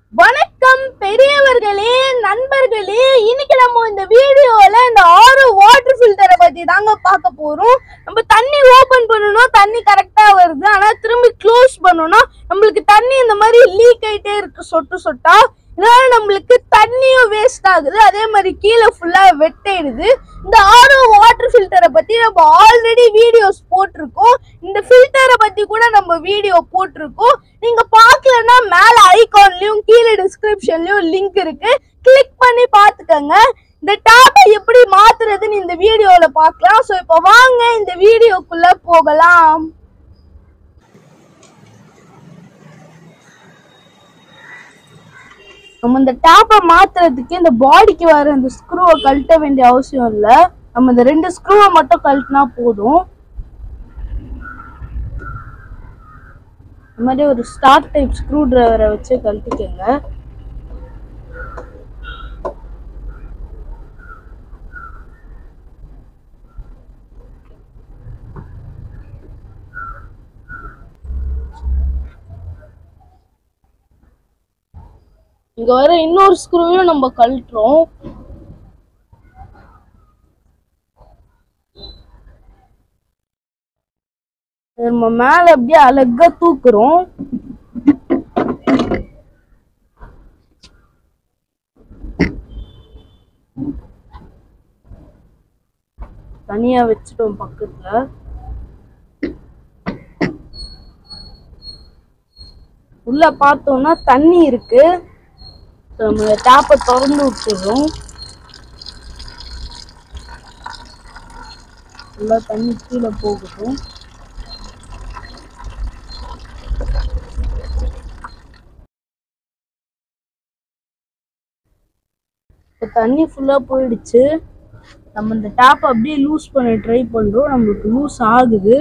வணக்கம் பெரியவர்களே நண்பர்களே இன்னைக்கு நம்ம இந்த வீடியோல இந்த ஆறு வாட்டர் ஃபில்டரை பத்தி தாங்க பார்க்க போறோம் நம்ம தண்ணி ஓபன் பண்ணணும் தண்ணி கரெக்டா வருது ஆனா திரும்பி க்ளோஸ் பண்ணணும் நம்மளுக்கு தண்ணி இந்த மாதிரி லீக் ஆயிட்டே இருக்கு சொட்டு சொட்டா இதனால நம்மளுக்கு தண்ணியும் வேஸ்ட் ஆகுது அதே மாதிரி கீழே ஃபுல்லா வெட்டிடுது இந்த ஆரோ வாட்டர் ஃபில்டரை பத்தி நம்ம ஆல்ரெடி வீடியோஸ் போட்டிருக்கோம் இந்த ஃபில்டரை பத்தி கூட நம்ம வீடியோ போட்டிருக்கோம் நீங்க பார்க்கலன்னா மேல ஐகான்லயும் கீழே டிஸ்கிரிப்ஷன்லயும் லிங்க் இருக்கு கிளிக் பண்ணி பாத்துக்கோங்க இந்த டேப்பை எப்படி மாத்துறதுன்னு இந்த வீடியோல பார்க்கலாம் ஸோ இப்போ வாங்க இந்த வீடியோக்குள்ள போகலாம் நம்ம இந்த டேப்பை மாத்துறதுக்கு இந்த பாடிக்கு வர இந்த ஸ்க்ரூவை கழட்ட வேண்டிய அவசியம் இல்லை நம்ம இந்த ரெண்டு ஸ்க்ரூவை மட்டும் கழட்டினா போதும் இந்த மாதிரி ஒரு ஸ்டார் டைப் ஸ்க்ரூ டிரைவரை வச்சு கழட்டிக்கோங்க இங்க வர இன்னொரு ஸ்க்ரூவையும் நம்ம கழட்டுறோம் இதை நம்ம மேல அப்படியே அழகா தூக்குறோம் தனியா வச்சுட்டோம் பக்கத்துல உள்ள பார்த்தோம்னா தண்ணி இருக்கு நம்ம டேப்பை திறந்து விட்டுறோம் நல்லா தண்ணி கீழே போகட்டும் இப்போ தண்ணி ஃபுல்லாக போயிடுச்சு நம்ம இந்த டேப்பை அப்படியே லூஸ் பண்ண ட்ரை பண்ணுறோம் நம்மளுக்கு லூஸ் ஆகுது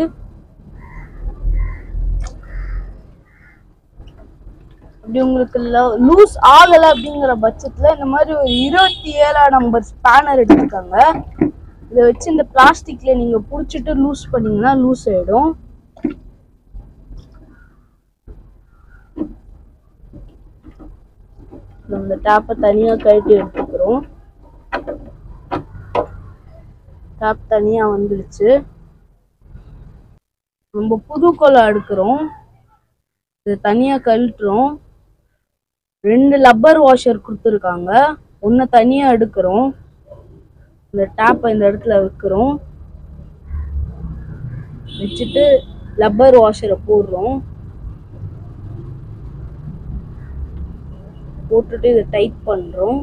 அப்படி உங்களுக்கு லூஸ் ஆகலை அப்படிங்கிற பட்சத்தில் இந்த மாதிரி ஒரு இருபத்தி ஏழாம் நம்பர் ஸ்பேனர் எடுத்துக்கோங்க இதை வச்சு இந்த பிளாஸ்டிக்ல நீங்கள் பிடிச்சிட்டு லூஸ் பண்ணீங்கன்னா லூஸ் ஆயிடும் நம்ம இந்த டேப்பை தனியாக கழட்டி எடுத்துக்கிறோம் டேப் தனியாக வந்துடுச்சு நம்ம புது குளம் எடுக்கிறோம் இது தனியாக கழட்டுறோம் ரெண்டு லப்பர் வாஷர் கொடுத்துருக்காங்க ஒன்று தனியாக எடுக்கிறோம் இந்த டேப்பை இந்த இடத்துல வைக்கிறோம் வச்சுட்டு லப்பர் வாஷரை போடுறோம் போட்டுட்டு இதை டைட் பண்ணுறோம்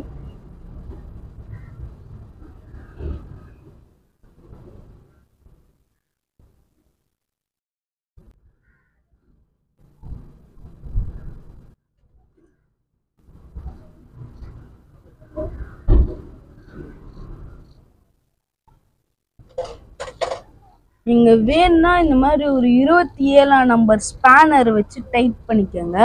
நீங்க வேணும்னா இந்த மாதிரி ஒரு இருபத்தி ஏழாம் நம்பர் ஸ்பேனர் வச்சு டைட் பண்ணிக்கோங்க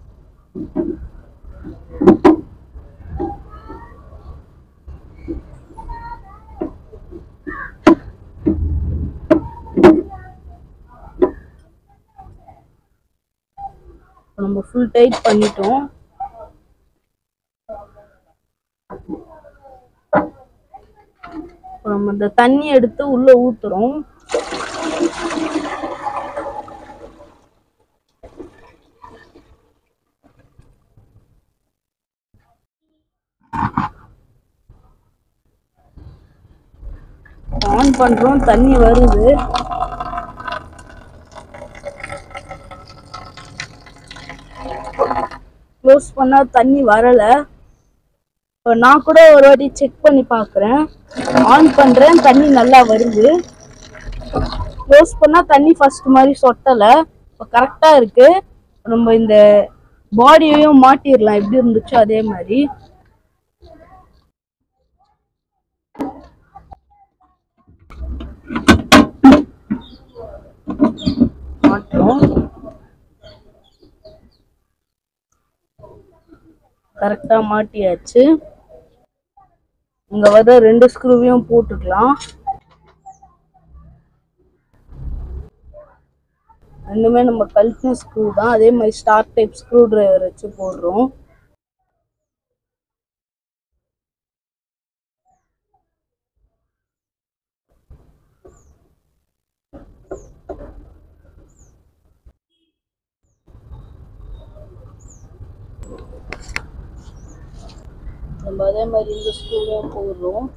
இப்ப நம்ம ஃபுல் டைட் பண்ணிட்டோம் இப்ப நம்ம இந்த தண்ணி எடுத்து உள்ள ஊத்துறோம் ஆன் பண்றோம் தண்ணி வருது க்ளோஸ் பண்ணா தண்ணி வரல இப்போ நான் கூட ஒரு வாட்டி செக் பண்ணி பார்க்குறேன் ஆன் பண்றேன் தண்ணி நல்லா வருது க்ளோஸ் பண்ணா தண்ணி ஃபர்ஸ்ட் மாதிரி சொட்டலை இப்போ கரெக்டாக இருக்கு நம்ம இந்த பாடியையும் மாட்டிடலாம் எப்படி இருந்துச்சோ அதே மாதிரி மாட்டுறோம் கரெக்டா மாட்டியாச்சு இங்க வர ரெண்டு ஸ்க்ரூவையும் போட்டுக்கலாம் ரெண்டுமே நம்ம கல்ட்ன ஸ்க்ரூ தான் அதே மாதிரி ஸ்டார் டைப் ஸ்க்ரூ டிரைவர் வச்சு போடுறோம் நம்ம அதே மாதிரி இந்த ஸ்க்ரூவையும் போடுறோம்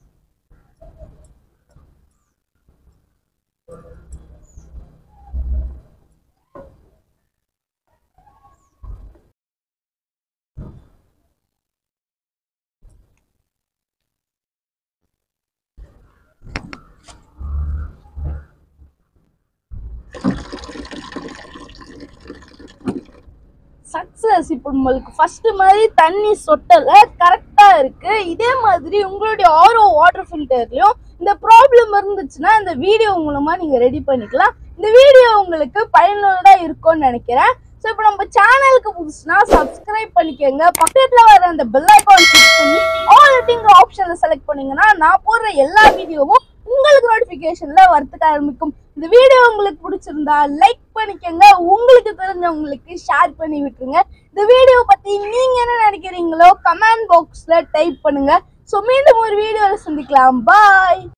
சக்சஸ் இப்போ உங்களுக்கு ஃபர்ஸ்ட் மாதிரி தண்ணி சொட்டல கரெக்டா இருக்கு இதே மாதிரி உங்களுடைய ஆரோ வாட்டர் ஃபில்டர்லயும் இந்த ப்ராப்ளம் இருந்துச்சுன்னா இந்த வீடியோ மூலமா நீங்க ரெடி பண்ணிக்கலாம் இந்த வீடியோ உங்களுக்கு பயனுள்ளதா இருக்கும்னு நினைக்கிறேன் ஸோ இப்போ நம்ம சேனலுக்கு புதுசுனா சப்ஸ்கிரைப் பண்ணிக்கோங்க பக்கத்துல வர அந்த பெல் ஐக்கான் கிளிக் பண்ணி ஆல் அப்படிங்கிற ஆப்ஷனை செலக்ட் பண்ணீங்கன்னா நான் போடுற எல்லா வீடியோவும் உங்களுக்கு நோட்டிஃபிகேஷன்ல வரத்துக்கு ஆரம்பிக்கும் இந்த வீடியோ உங்களுக்கு பிடிச்சிருந்தா லைக் பண்ணிக்கோங்க உங்களுக்கு தெரிஞ்சவங்களுக்கு ஷேர் பண்ணி விட்டுருங்க இந்த வீடியோ பத்தி நீங்க என்ன நினைக்கிறீங்களோ கமெண்ட் பாக்ஸ்ல டைப் பண்ணுங்க ஸோ மீண்டும் ஒரு வீடியோவில் சந்திக்கலாம் பாய்